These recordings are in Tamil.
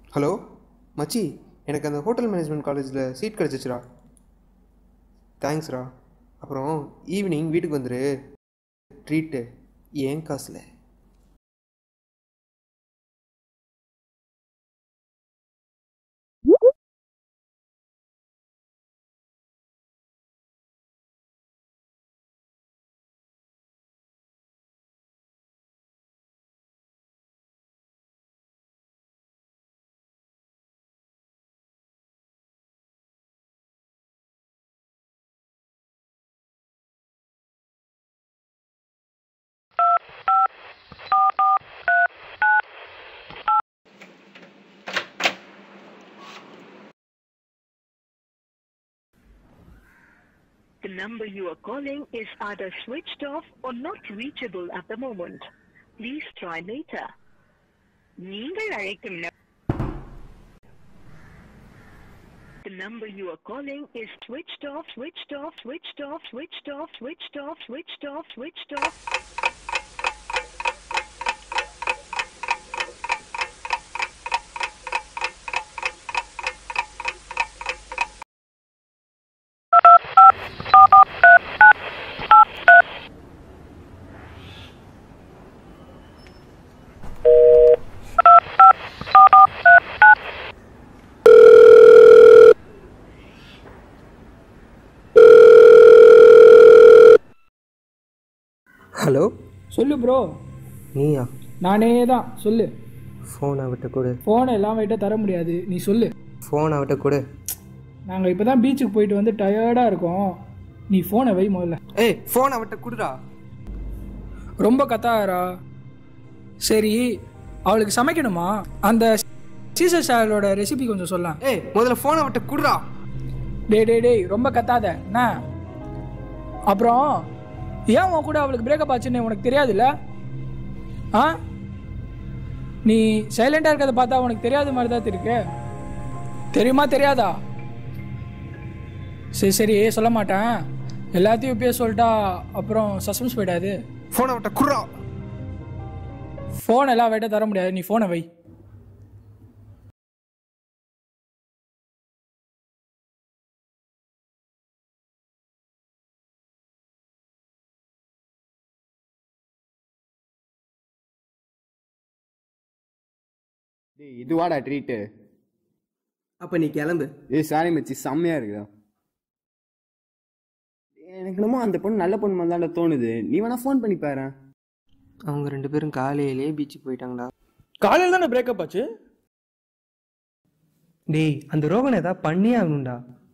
ஹலோ மச்சி எனக்கு அந்த ஹோட்டல் மேனேஜ்மெண்ட் காலேஜில் சீட் கிடச்சிச்சுடா தேங்க்ஸ்ரா அப்புறம் ஈவினிங் வீட்டுக்கு வந்துரு ட்ரீட்டு ஏன் காசில் The number you are calling is either switched off or not reachable at the moment. Please try later. நீங்கள் அழைக்கும் ந- The number you are calling is switched off, switched off, switched off, switched off, switched off, switched off, switched off. Hello சொல்லு ப்ரோ நீயா நானே தான் சொல்லு ஃபோன் அவட்ட கொடு ஃபோனை எல்லாம் வைட்ட தர முடியாது நீ சொல்லு ஃபோன் அவட்ட கொடு நாங்கள் இப்போ தான் பீச்சுக்கு போயிட்டு வந்து டயர்டாக இருக்கோம் நீ ஃபோனை வை முதல்ல ஏய் ஃபோன் அவட்ட கொடுடா ரொம்ப கத்தாரா சரி அவளுக்கு சமைக்கணுமா அந்த சீசர் சாலோட ரெசிபி கொஞ்சம் சொல்லலாம் ஏய் முதல்ல ஃபோன் அவட்ட கொடுடா டேய் டேய் டேய் ரொம்ப கத்தாத என்ன அப்புறம் ஏன் உன் கூட அவளுக்கு பிரேக்கப் ஆச்சுன்னு உனக்கு தெரியாதுல்ல ஆ நீ சைலண்டாக இருக்கிறத பார்த்தா உனக்கு தெரியாத மாதிரி தான் இருக்கு தெரியுமா தெரியாதா சரி சரி சொல்ல மாட்டேன் எல்லாத்தையும் இப்பயே சொல்லிட்டா அப்புறம் சஸ்பென்ஸ் போயிடாது ஃபோன் அவட்ட குடுறா ஃபோன் எல்லாம் வைட்ட தர முடியாது நீ ஃபோனை வை டேய் இதுவாடா ட்ரீட்டு அப்போ நீ கிளம்பு ஏய் சாரி மச்சி செம்மையா இருக்குதா எனக்கு என்னமோ அந்த பொண்ணு நல்ல பொண்ணு மாதிரி தான்டா தோணுது நீ வேணா ஃபோன் பண்ணி பாரு அவங்க ரெண்டு பேரும் காலையிலேயே பீச்சுக்கு போயிட்டாங்கடா காலையில் தானே பிரேக்கப் ஆச்சு டேய் அந்த ரோகனை ஏதாவது பண்ணியே ஆகணும்டா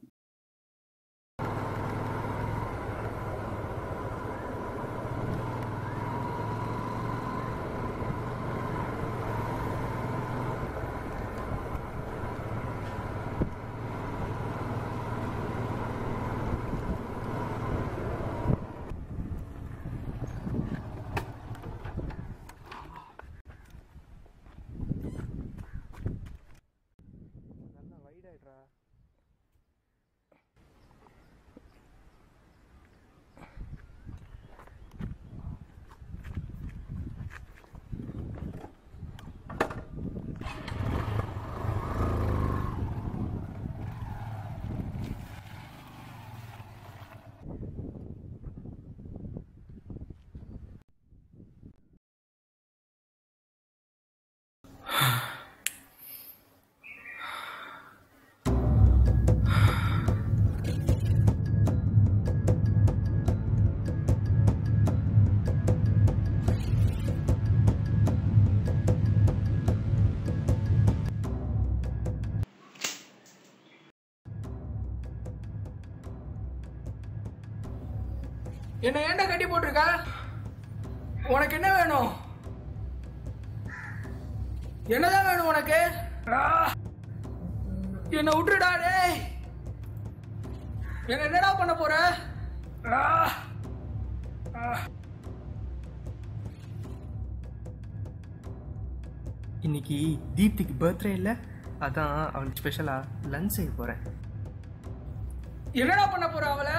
என்ன ஏன்டா கட்டி போட்டிருக்க உனக்கு என்ன வேணும் என்னதான் வேணும் உனக்கு ஆ! என்னை விட்டுடா டேய் என்ன என்னடா பண்ண போற ஆ! ஆ! இன்னைக்கு தீப்திக்கு பர்த்டே இல்லை அதான் அவனுக்கு ஸ்பெஷலாக லஞ்ச் செய்ய போகிறேன் என்னடா பண்ண போற அவளை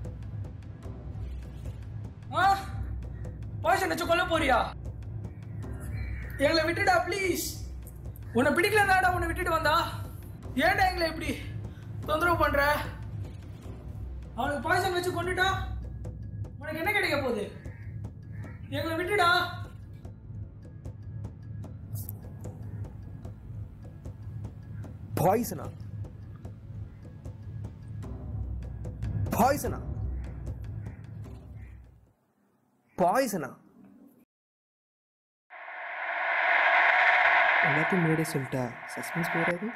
ஆ பாய்சன் வச்சு கொல்ல போறியா எங்களை விட்டுடா ப்ளீஸ் உன்னை பிடிக்கலனாடா உன்னை விட்டுட்டு வந்தா ஏன்டா எங்களை இப்படி தொந்தரவு பண்ற அவனுக்கு பாய்சன் வச்சு கொண்டுட்டா உனக்கு என்ன கிடைக்க போகுது எங்களை விட்டுடா பாய்சனா பாய்சனா பாய்சனா எல்லாத்தையும் முன்னாடியே சொல்லிட்டா சஸ்பென்ஸ் போயிடாது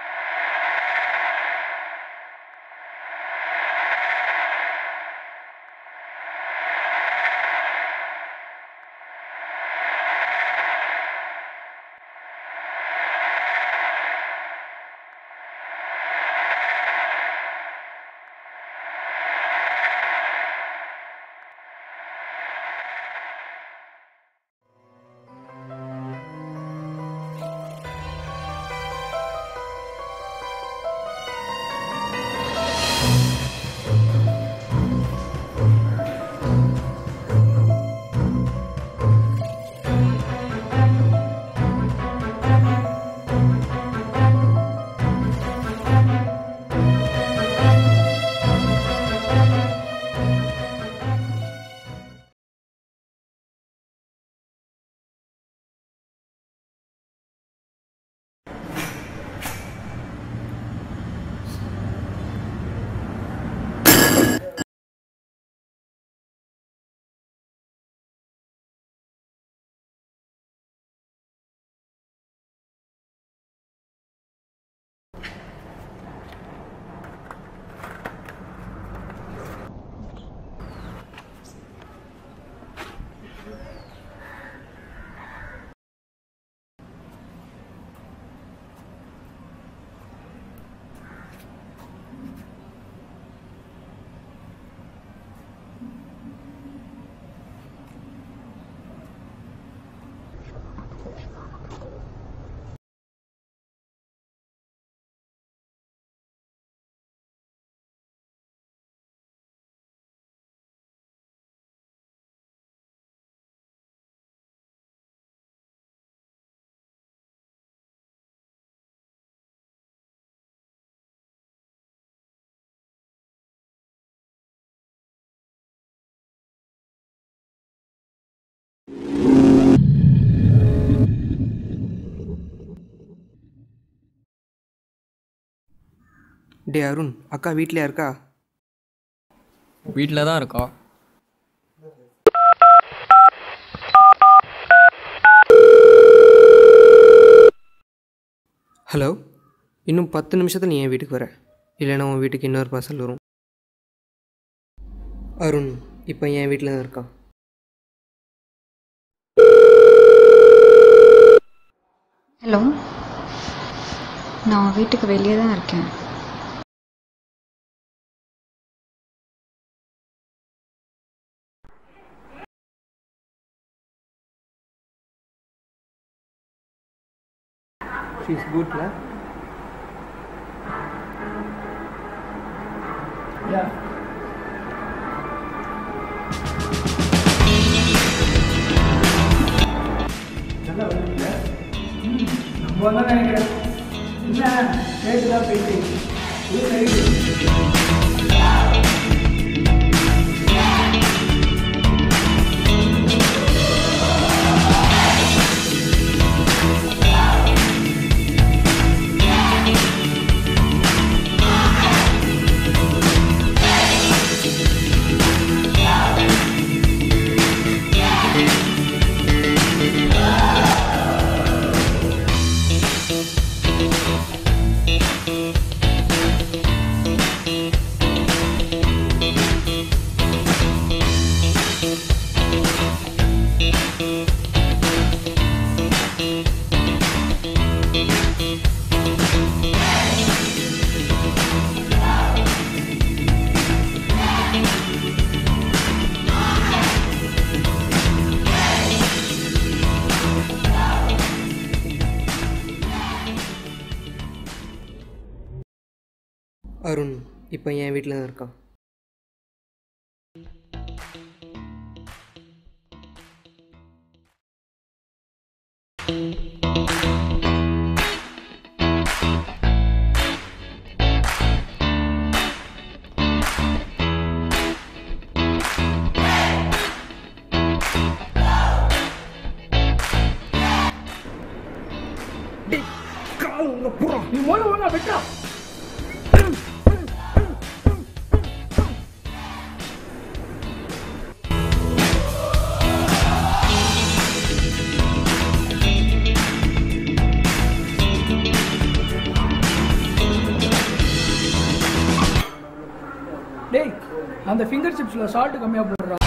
டே அருண் அக்கா வீட்டிலையா இருக்கா வீட்டில் தான் இருக்கா ஹலோ இன்னும் பத்து நிமிஷத்தில் நீ என் வீட்டுக்கு வர இல்லைன்னா உன் வீட்டுக்கு இன்னொரு பார்சல் வரும் அருண் இப்போ என் வீட்டில் தான் இருக்கான் ஹலோ நான் வீட்டுக்கு வெளியே தான் இருக்கேன் ஷீஸ் குட்ல நம்ம தான் நினைக்கிறேன் என்ன ரேட்டு தான் போயிட்டு இது ரைட்டு அருண் இப்போ என் வீட்டில் தான் இருக்கான் நீ முதல்ல ஒழுங்கா வெட்டா டேய் அந்த ஃபிங்கர் சிப்ஸில் சால்ட் கம்மியாக போடுறா